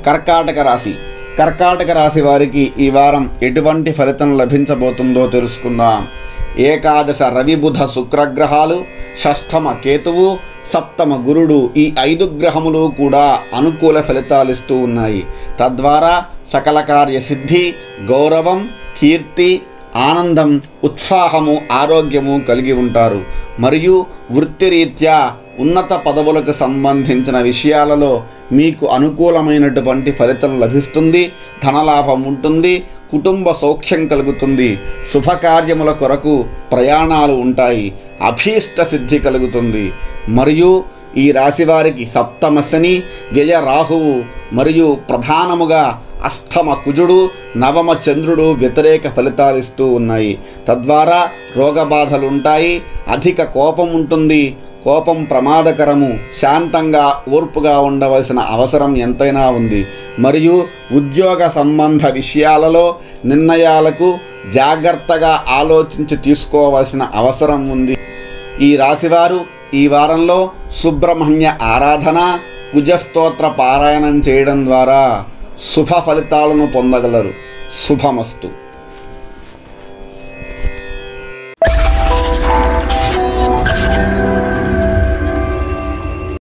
కర్కాటక రాశి కర్కాటక రాశి వారికి ఈ వారం ఎటువంటి ఫలితం లభించబోతుందో తెలుసుకుందాం ఏకాదశ రవి బుధ శుక్రగ్రహాలు షష్ఠమ కేతువు సప్తమ గురుడు ఈ ఐదు గ్రహములు కూడా అనుకూల ఫలితాలిస్తూ ఉన్నాయి తద్వారా సకల కార్య సిద్ధి గౌరవం కీర్తి ఆనందం ఉత్సాహము ఆరోగ్యము కలిగి ఉంటారు మరియు వృత్తిరీత్యా ఉన్నత పదవులకు సంబంధించిన విషయాలలో మీకు అనుకూలమైనటువంటి ఫలితం లభిస్తుంది ధనలాభం ఉంటుంది కుటుంబ సౌఖ్యం కలుగుతుంది శుభకార్యముల కొరకు ప్రయాణాలు ఉంటాయి అభీష్ట సిద్ధి కలుగుతుంది మరియు ఈ రాశివారికి సప్తమ శని వ్యయ రాహువు మరియు ప్రధానముగా అష్టమ కుజుడు నవమ చంద్రుడు వ్యతిరేక ఫలితాలు ఇస్తూ ఉన్నాయి తద్వారా రోగబాధలు ఉంటాయి అధిక కోపం ఉంటుంది కోపం ప్రమాదకరము శాంతంగా ఓర్పుగా ఉండవలసిన అవసరం ఎంతైనా ఉంది మరియు ఉద్యోగ సంబంధ విషయాలలో నిర్ణయాలకు జాగ్రత్తగా ఆలోచించి తీసుకోవాల్సిన అవసరం ఉంది ఈ రాశివారు ఈ వారంలో సుబ్రహ్మణ్య ఆరాధన కుజస్తోత్ర పారాయణం చేయడం ద్వారా శుభ ఫలితాలను పొందగలరు శుభమస్తు